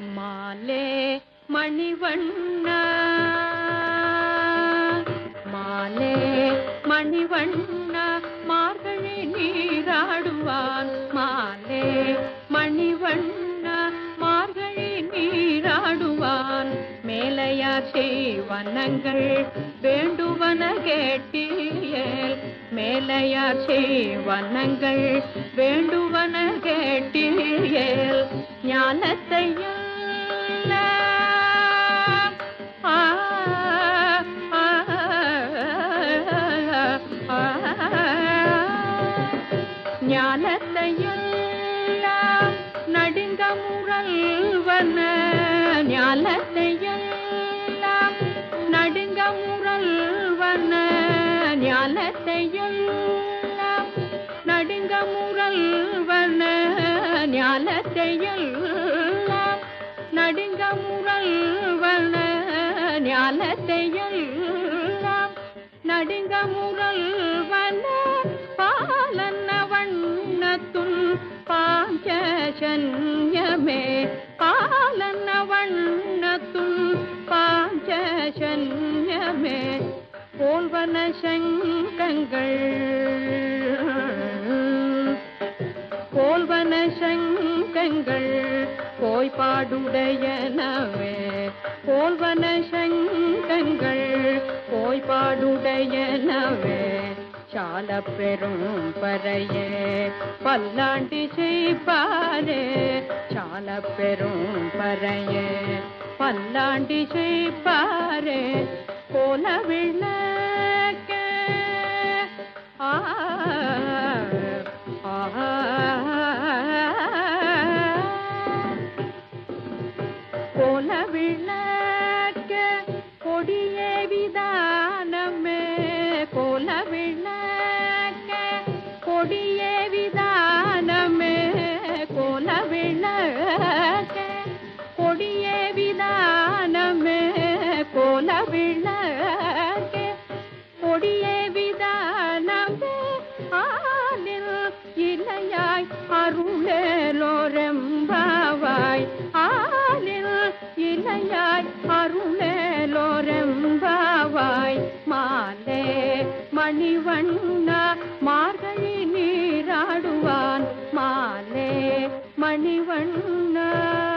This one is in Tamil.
மாலே மணிவண்ணா மாலே மணிவண்ணா மார்கழி நீராடுவான் மாலே மணிவண்ணா மார்கழி நீராடுவான் மேலையார் செய்வனங்கள் வேண்டுவன கேட்டீயேல் மேலையார் செய்வனங்கள் வேண்டுவன கேட்டீயேல் ஞானத்தையும் ஆ, ஆ, ஆ, ஞானத்தையெல்லாம் நடுங்க முரல்வன ஞானத்தையெல்லாம் நடுங்க முரல்வன ஞானத்தையெல்லாம் நடுங்க முரல்வன ஞானத்தையெல்லாம் நடுங்க முரல்வன ஞானத்தையெல்லாம் நடுங்க முரல்வன பாலன்ன வண்ணத்துள் பாஞ்சன்யமே பாலன்ன வண்ணத்துள் பாஞ்சன்யமே போல்வன சங்கங்கள் போல்வன சங்கங்கள் போய்பாடுடையனவே போல்வன சங்கங்கள் போய்பாடுடையனவே சால பெரும் பறையே பல்லாண்டி செய்ப்பாரே சால பெரும் பறையே பல்லாண்டி செய்ப்பாரே போல விளக்க ஆ போல விளக்க கொடிய விதானமே போல விளக்க கொடிய விதானமே கோல விளக்க கொடிய விதானமே கோல விளக்க கொடிய விதானமே ஆனில் இலையாய் அருளேலோரெம்பாவாய் ஆனில் இலையாய் அருளேலோரெம்பாவாய் மாலே மணிவண்ணா மார்கழி நீராடுவான் மாலே மணிவண்ணா